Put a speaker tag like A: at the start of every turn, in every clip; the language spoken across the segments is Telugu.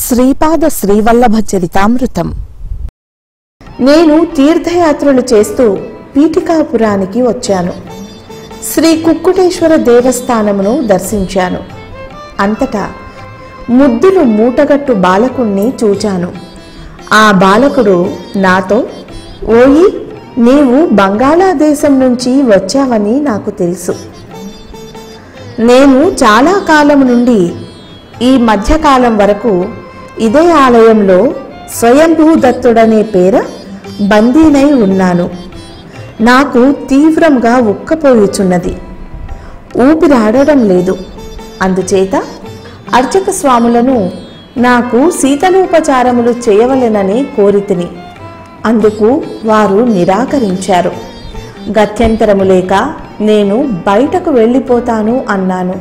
A: శ్రీపాద శ్రీవల్లభ చరితామృతం
B: నేను తీర్థయాత్రలు చేస్తూ పీఠికాపురానికి వచ్చాను శ్రీ కుక్కుటేశ్వర దేవస్థానమును దర్శించాను అంతటా ముద్దులు మూటగట్టు బాలకుణ్ణి చూచాను ఆ బాలకుడు నాతో ఓయి నీవు బంగాళాదేశం నుంచి వచ్చావని నాకు తెలుసు నేను చాలా కాలం నుండి ఈ మధ్యకాలం వరకు ఇదే ఆలయంలో స్వయంభూ దత్తుడనే పేర బందీనై ఉన్నాను నాకు తీవ్రంగా ఉక్కపోయుచున్నది ఊపిరాడడం లేదు అందుచేత అర్చక స్వాములను నాకు శీతలోపచారములు చేయవలెనని కోరితిని అందుకు వారు నిరాకరించారు గత్యంతరము లేక నేను బయటకు వెళ్ళిపోతాను అన్నాను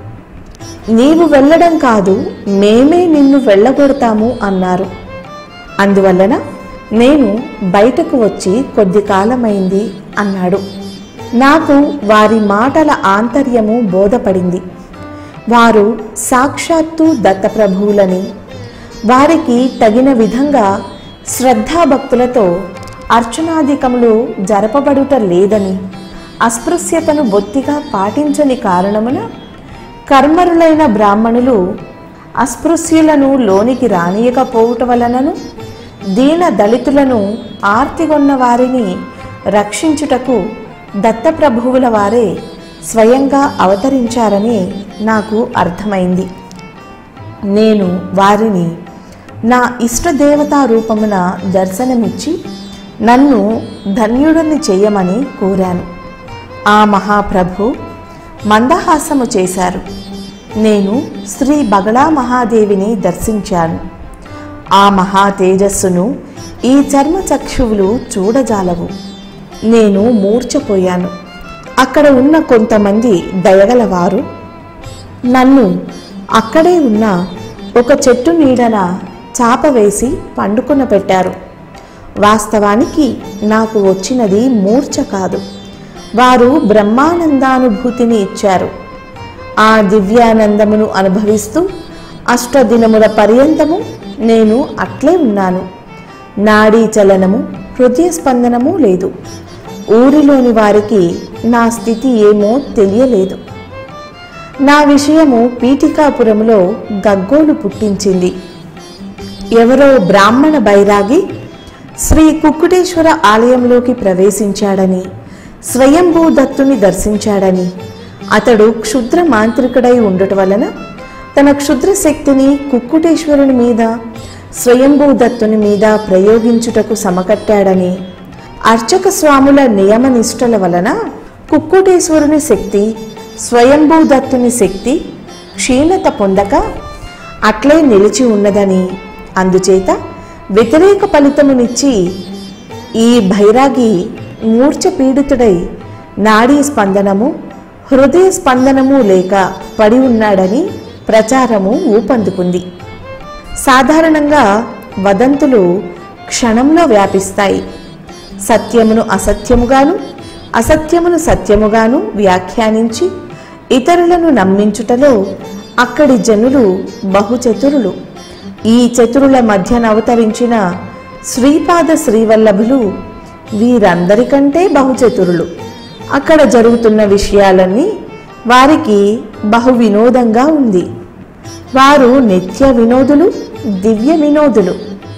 B: నీవు వెళ్ళడం కాదు మేమే నిన్ను వెళ్ళగొడతాము అన్నారు అందువలన నేను బయటకు వచ్చి కొద్ది కాలమైంది అన్నాడు నాకు వారి మాటల ఆంతర్యము బోధపడింది వారు సాక్షాత్తు దత్తప్రభువులని వారికి తగిన విధంగా శ్రద్ధాభక్తులతో అర్చనాధికములు జరపబడుట లేదని అస్పృశ్యతను బొత్తిగా పాటించని కారణమున కర్మరులైన బ్రాహ్మణులు అస్పృశ్యులను లోనికి రానియకపోవుట వలనను దీన దళితులను ఆర్తిగొన్న వారిని రక్షించుటకు దత్తప్రభువుల వారే స్వయంగా అవతరించారని నాకు అర్థమైంది నేను వారిని నా ఇష్టదేవతా రూపమున దర్శనమిచ్చి నన్ను ధన్యుడిని చెయ్యమని కోరాను ఆ మహాప్రభు మందహాసము చేశారు నేను శ్రీ బగళా మహాదేవిని దర్శించాను ఆ మహా తేజస్సును ఈ చర్మ చక్షువులు చూడజాలవు నేను మూర్ఛపోయాను అక్కడ ఉన్న కొంతమంది దయగలవారు నన్ను అక్కడే ఉన్న ఒక చెట్టు నీడన చాప వేసి పండుకున పెట్టారు వాస్తవానికి నాకు వచ్చినది మూర్ఛ కాదు వారు బ్రహ్మానందానుభూతిని ఇచ్చారు ఆ దివ్యానందమును అనుభవిస్తూ అష్టదినముల పర్యంతము నేను అట్లే ఉన్నాను నాడీ చలనము హృదయ స్పందనము లేదు ఊరిలోని వారికి నా స్థితి ఏమో తెలియలేదు నా విషయము పీఠికాపురములో గగ్గోలు పుట్టించింది ఎవరో బ్రాహ్మణ బైరాగి శ్రీ కుక్కుటేశ్వర ఆలయంలోకి ప్రవేశించాడని స్వయంభూ దత్తుని దర్శించాడని అతడు క్షుద్ర మాంత్రికుడై ఉండటం వలన తన క్షుద్ర శక్తిని కుక్కుటేశ్వరుని మీద స్వయంభూ దత్తుని మీద ప్రయోగించుటకు సమకట్టాడని అర్చక స్వాముల నియమ నిష్ఠల వలన కుక్కుటేశ్వరుని శక్తి స్వయంభూ దత్తుని శక్తి క్షీణత పొందక అట్లే నిలిచి ఉన్నదని అందుచేత వ్యతిరేక ఫలితమునిచ్చి ఈ భైరాగి మూర్ఛ పీడితుడై నాడీ స్పందనము హృదయ స్పందనము లేక పడి ఉన్నాడని ప్రచారము ఊపందుకుంది సాధారణంగా వదంతులు క్షణంలో వ్యాపిస్తాయి సత్యమును అసత్యముగాను అసత్యమును సత్యముగాను వ్యాఖ్యానించి ఇతరులను నమ్మించుటలో అక్కడి జనులు బహుచతురులు ఈ చతురుల మధ్యన అవతరించిన శ్రీపాద శ్రీవల్లభులు వీరందరికంటే బహుచతురులు అక్కడ జరుగుతున్న విషయాలన్నీ వారికి బహు వినోదంగా ఉంది వారు నిత్య వినోదులు దివ్య వినోదులు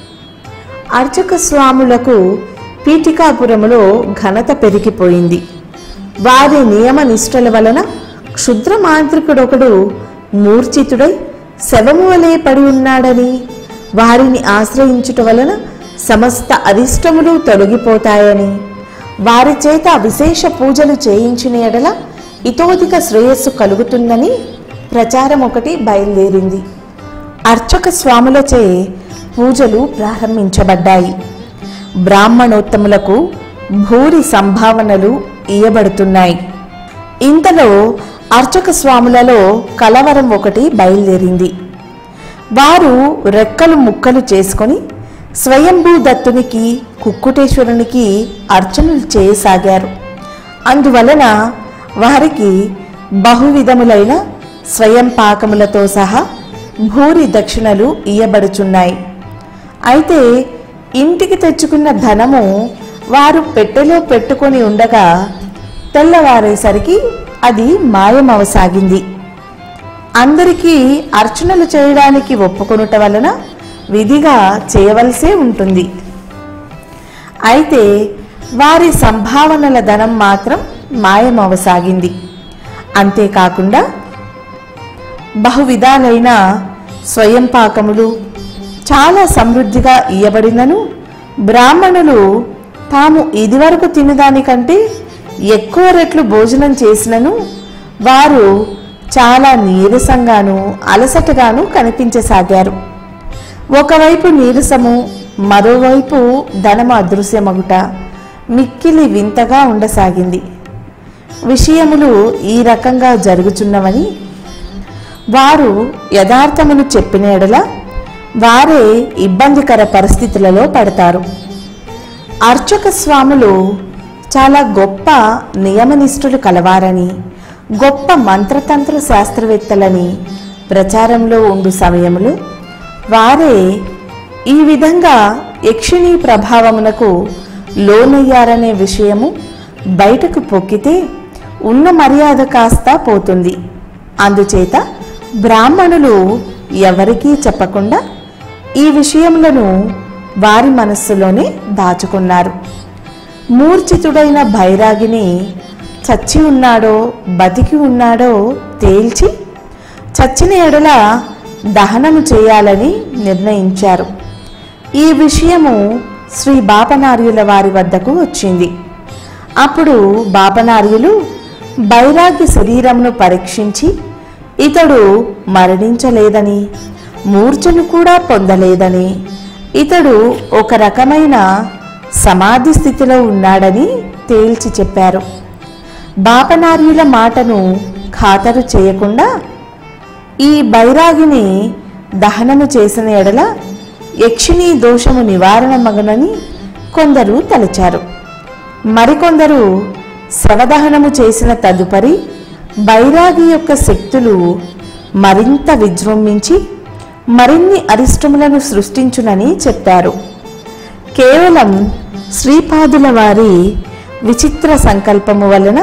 B: అర్చక స్వాములకు పీఠికాపురములో ఘనత పెరిగిపోయింది వారి నియమ నిష్టల వలన క్షుద్ర మాంత్రికుడొకడు మూర్ఛితుడై శవము వలె పడి ఉన్నాడని వారిని ఆశ్రయించుట వలన సమస్త అరిష్టములు తొలగిపోతాయని వారి చేత విశేష పూజలు చేయించిన ఎడల ఇతోధిక శ్రేయస్సు కలుగుతుందని ప్రచారం ఒకటి బయలుదేరింది అర్చక స్వాములచే పూజలు ప్రారంభించబడ్డాయి బ్రాహ్మణోత్తములకు భూరి సంభావనలు ఇయ్యబడుతున్నాయి ఇంతలో అర్చక స్వాములలో కలవరం ఒకటి బయలుదేరింది వారు రెక్కలు ముక్కలు చేసుకొని స్వయంభూ దత్తునికి కుక్కుటేశ్వరునికి అర్చనలు చేయసాగారు అందువలన వారికి బహువిధములైన స్వయం పాకములతో సహా భూరి దక్షిణలు ఇయ్యబడుచున్నాయి అయితే ఇంటికి తెచ్చుకున్న ధనము వారు పెట్టెలో పెట్టుకొని ఉండగా తెల్లవారేసరికి అది మాయమవసాగింది అందరికీ అర్చనలు చేయడానికి ఒప్పుకొనుట వలన విధిగా చేయవలసే ఉంటుంది అయితే వారి సంభావనల ధనం మాత్రం మాయమవసాగింది అంతేకాకుండా బహువిధాలైన స్వయం పాకములు చాలా సమృద్ధిగా ఇయ్యబడినను బ్రాహ్మణులు తాము ఇదివరకు తినదానికంటే ఎక్కువ రెట్లు భోజనం చేసినను వారు చాలా నీరసంగాను అలసటగాను కనిపించసాగారు ఒకవైపు నీరసము మరోవైపు ధనము అదృశ్యమగుట మిక్కిలి వింతగా ఉండసాగింది విషయములు ఈ రకంగా జరుగుచున్నవని వారు యథార్థమును చెప్పిన ఎడల వారే ఇబ్బందికర పరిస్థితులలో పడతారు అర్చక స్వాములు చాలా గొప్ప నియమనిష్ఠులు కలవారని గొప్ప మంత్రతంత్ర శాస్త్రవేత్తలని ప్రచారంలో ఉండు సమయములు వారే ఈ విధంగా యక్షిణీ ప్రభావమునకు లోనయ్యారనే విషయము బయటకు పొక్కితే ఉన్న మర్యాద కాస్త పోతుంది అందుచేత బ్రాహ్మణులు ఎవరికీ చెప్పకుండా ఈ విషయములను వారి మనస్సులోనే దాచుకున్నారు మూర్ఛితుడైన భైరాగిని చచ్చి ఉన్నాడో బతికి ఉన్నాడో తేల్చి చచ్చిన ఎడల దహనము చేయాలని నిర్ణయించారు ఈ విషయము శ్రీ బాపనార్యుల వారి వద్దకు వచ్చింది అప్పుడు బాపనార్యులు బైరాగి శరీరమును పరీక్షించి ఇతడు మరణించలేదని మూర్ఛను కూడా పొందలేదని ఇతడు ఒక రకమైన సమాధి స్థితిలో ఉన్నాడని తేల్చి చెప్పారు బాపనార్యుల మాటను ఖాతరు చేయకుండా ఈ బైరాగిని దహనము చేసిన ఎడల యక్షిణీ దోషము నివారణ మగనని కొందరు తలచారు మరికొందరు శవదహనము చేసిన తదుపరి బైరాగి యొక్క శక్తులు మరింత విజృంభించి మరిన్ని అరిష్టములను సృష్టించునని చెప్పారు కేవలం శ్రీపాదుల వారి విచిత్ర సంకల్పము వలన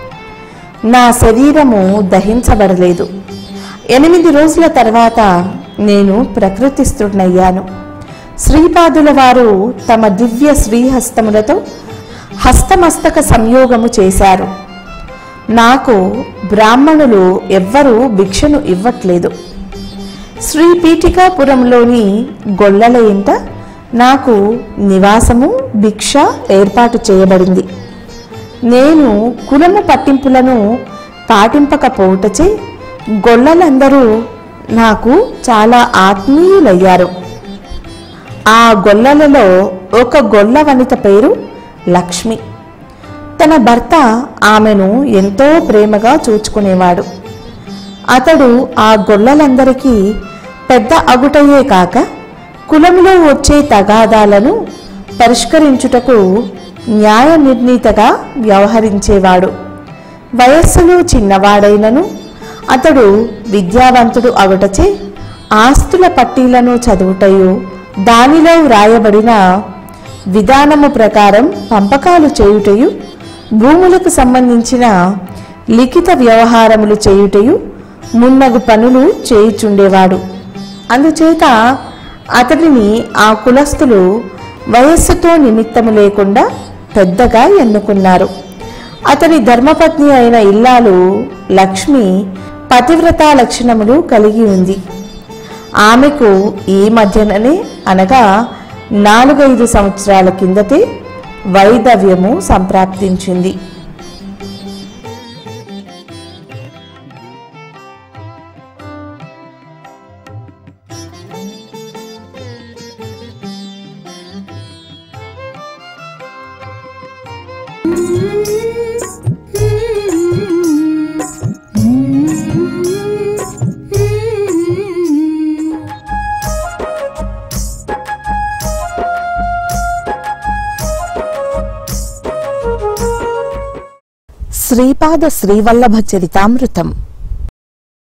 B: నా శరీరము దహించబడలేదు ఎనిమిది రోజుల తర్వాత నేను ప్రకృతిస్థుడనయ్యాను శ్రీపాదుల వారు తమ దివ్య శ్రీహస్తములతో హస్తమస్తక సంయోగము చేశారు నాకు బ్రాహ్మణులు ఎవ్వరూ భిక్షను ఇవ్వట్లేదు శ్రీ పీఠికాపురంలోని గొల్లల ఇంట నాకు నివాసము భిక్ష ఏర్పాటు చేయబడింది నేను కులము పట్టింపులను పాటింపకపోవుటచే గొల్లలందరూ నాకు చాలా ఆత్మీయులయ్యారు ఆ గొల్లలలో ఒక గొల్ల వనిత పేరు లక్ష్మి తన భర్త ఆమెను ఎంతో ప్రేమగా చూచుకునేవాడు అతడు ఆ గొల్లలందరికీ పెద్ద అగుటయే కాక కులంలో వచ్చే తగాదాలను పరిష్కరించుటకు న్యాయ నిర్ణీతగా వ్యవహరించేవాడు వయస్సులో చిన్నవాడైనను అతడు విద్యావంతుడు అగుటచే ఆస్తుల పట్టీలను చదువుటయు దానిలో వ్రాయబడిన విధానము ప్రకారం పంపకాలు చేయుటయు భూములకు సంబంధించిన లిఖిత వ్యవహారములు చేయుటయు మున్నగు పనులు చేయుచుండేవాడు అందుచేత అతడిని ఆ కులస్తులు వయస్సుతో నిమిత్తము లేకుండా పెద్దగా ఎన్నుకున్నారు అతని ధర్మపత్ని అయిన ఇల్లాలు లక్ష్మి పతివ్రత లక్షణములు కలిగి ఉంది ఆమెకు ఈ మధ్యననే అనగా నాలుగైదు సంవత్సరాల కిందటే వైదవ్యము సంప్రాప్తించింది
A: శ్రీపాద శ్రీవల్లభ చరితామృతం